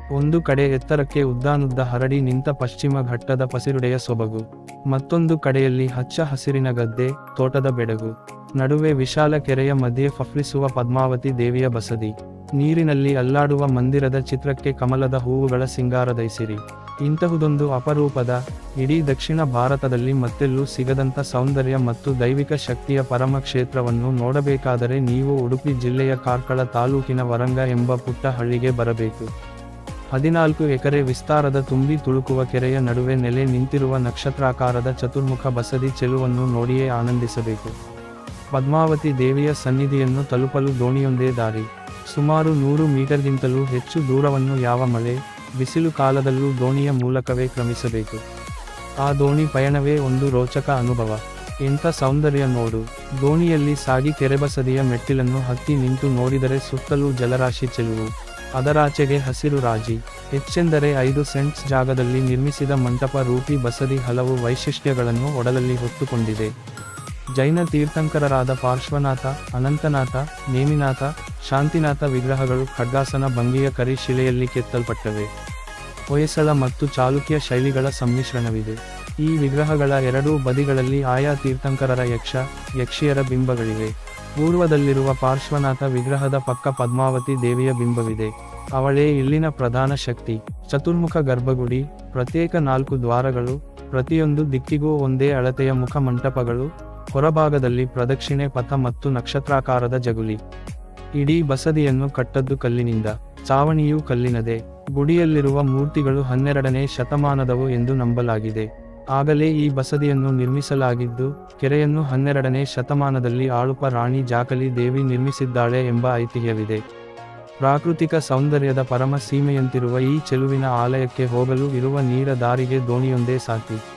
ಒಂದು ಕಡೆ ಎತ್ತರಕ್ಕೆ ಉದ್ದಾನುದ್ದ ಹರಡಿ ನಿಂತ ಪಶ್ಚಿಮ ಘಟ್ಟದ ಪಸಿರುಡೆಯ ಸೊಬಗು ಮತ್ತೊಂದು ಕಡೆಯಲ್ಲಿ ಹಚ್ಚ ಹಸಿರಿನ ಗದ್ದೆ ತೋಟದ ಬೆಡಗು ನಡುವೆ ವಿಶಾಲ ಕೆರೆಯ ಮಧ್ಯೆ ಫಫ್ರಿಸುವ ಪದ್ಮಾವತಿ ದೇವಿಯ ಬಸದಿ ನೀರಿನಲ್ಲಿ ಅಲ್ಲಾಡುವ ಮಂದಿರದ ಚಿತ್ರಕ್ಕೆ ಕಮಲದ ಹೂವುಗಳ ಸಿಂಗಾರದೈಸಿರಿ ಇಂತಹುದೊಂದು ಅಪರೂಪದ ಇಡೀ ದಕ್ಷಿಣ ಭಾರತದಲ್ಲಿ ಮತ್ತೆಲ್ಲೂ ಸಿಗದಂತ ಸೌಂದರ್ಯ ಮತ್ತು ದೈವಿಕ ಶಕ್ತಿಯ ಪರಮ ಕ್ಷೇತ್ರವನ್ನು ನೋಡಬೇಕಾದರೆ ನೀವು ಉಡುಪಿ ಜಿಲ್ಲೆಯ ಕಾರ್ಕಳ ತಾಲೂಕಿನ ವರಂಗ ಎಂಬ ಪುಟ್ಟ ಹಳ್ಳಿಗೆ ಬರಬೇಕು ಹದಿನಾಲ್ಕು ಎಕರೆ ವಿಸ್ತಾರದ ತುಂಬಿ ತುಳುಕುವ ಕೆರೆಯ ನಡುವೆ ನೆಲೆ ನಿಂತಿರುವ ನಕ್ಷತ್ರಾಕಾರದ ಚತುರ್ಮುಖ ಬಸದಿ ಚೆಲುವನ್ನು ನೋಡಿಯೇ ಆನಂದಿಸಬೇಕು ಪದ್ಮಾವತಿ ದೇವಿಯ ಸನ್ನಿಧಿಯನ್ನು ತಲುಪಲು ದೋಣಿಯೊಂದೇ ದಾರಿ ಸುಮಾರು ನೂರು ಮೀಟರ್ಗಿಂತಲೂ ಹೆಚ್ಚು ದೂರವನ್ನು ಯಾವ ಮಳೆ ಬಿಸಿಲು ಕಾಲದಲ್ಲೂ ದೋಣಿಯ ಮೂಲಕವೇ ಕ್ರಮಿಸಬೇಕು ಆ ದೋಣಿ ಪಯಣವೇ ಒಂದು ರೋಚಕ ಅನುಭವ ಎಂಥ ಸೌಂದರ್ಯ ನೋಡು ದೋಣಿಯಲ್ಲಿ ಸಾಗಿ ಕೆರೆಬಸದಿಯ ಮೆಟ್ಟಿಲನ್ನು ಹತ್ತಿ ನಿಂತು ನೋಡಿದರೆ ಸುತ್ತಲೂ ಜಲರಾಶಿ ಚೆಲುವು ಅದರಾಚೆಗೆ ಹಸಿರು ರಾಜಿ ಹೆಚ್ಚೆಂದರೆ ಐದು ಸೆಂಟ್ಸ್ ಜಾಗದಲ್ಲಿ ನಿರ್ಮಿಸಿದ ಮಂಟಪ ರೂಪಿ ಬಸದಿ ಹಲವು ವೈಶಿಷ್ಟ್ಯಗಳನ್ನು ಒಡಲಲ್ಲಿ ಹೊತ್ತುಕೊಂಡಿದೆ ಜೈನ ತೀರ್ಥಂಕರರಾದ ಪಾರ್ಶ್ವನಾಥ ಅನಂತನಾಥ ನೇಮಿನಾಥ ಶಾಂತಿನಾಥ ವಿಗ್ರಹಗಳು ಖಡ್ಗಾಸನ ಭಂಗಿಯ ಕರಿ ಶಿಲೆಯಲ್ಲಿ ಕೆತ್ತಲ್ಪಟ್ಟವೆ ಹೊಯ್ಸಳ ಮತ್ತು ಚಾಲುಕ್ಯ ಶೈಲಿಗಳ ಸಮ್ಮಿಶ್ರಣವಿದೆ ಈ ವಿಗ್ರಹಗಳ ಎರಡೂ ಬದಿಗಳಲ್ಲಿ ಆಯಾ ತೀರ್ಥಂಕರರ ಯಕ್ಷ ಯಕ್ಷಿಯರ ಬಿಂಬಗಳಿವೆ ಪೂರ್ವದಲ್ಲಿರುವ ಪಾರ್ಶ್ವನಾಥ ವಿಗ್ರಹದ ಪಕ್ಕ ಪದ್ಮಾವತಿ ದೇವಿಯ ಬಿಂಬವಿದೆ ಅವಳೇ ಇಲ್ಲಿನ ಪ್ರಧಾನ ಶಕ್ತಿ ಚತುರ್ಮುಖ ಗರ್ಭಗುಡಿ ಪ್ರತ್ಯೇಕ ನಾಲ್ಕು ದ್ವಾರಗಳು ಪ್ರತಿಯೊಂದು ದಿಕ್ಕಿಗೂ ಒಂದೇ ಅಳತೆಯ ಮುಖ ಮಂಟಪಗಳು ಹೊರಭಾಗದಲ್ಲಿ ಪ್ರದಕ್ಷಿಣೆ ಪಥ ಮತ್ತು ನಕ್ಷತ್ರಾಕಾರದ ಜಗುಲಿ ಇಡೀ ಬಸದಿಯನ್ನು ಕಟ್ಟದ್ದು ಕಲ್ಲಿನಿಂದ ಚಾವಣಿಯೂ ಕಲ್ಲಿನದೇ ಗುಡಿಯಲ್ಲಿರುವ ಮೂರ್ತಿಗಳು ಹನ್ನೆರಡನೇ ಶತಮಾನದವು ಎಂದು ನಂಬಲಾಗಿದೆ ಆಗಲೇ ಈ ಬಸದಿಯನ್ನು ನಿರ್ಮಿಸಲಾಗಿದ್ದು ಕೆರೆಯನ್ನು ಹನ್ನೆರಡನೇ ಶತಮಾನದಲ್ಲಿ ಆಳುಪ ರಾಣಿ ಜಾಕಲಿ ದೇವಿ ನಿರ್ಮಿಸಿದ್ದಾಳೆ ಎಂಬ ಐತಿಹ್ಯವಿದೆ ಪ್ರಾಕೃತಿಕ ಸೌಂದರ್ಯದ ಪರಮ ಸೀಮೆಯಂತಿರುವ ಈ ಚೆಲುವಿನ ಆಲಯಕ್ಕೆ ಹೋಗಲು ಇರುವ ನೀರ ದಾರಿಗೆ ದೋಣಿಯೊಂದೇ ಸಾಕಿ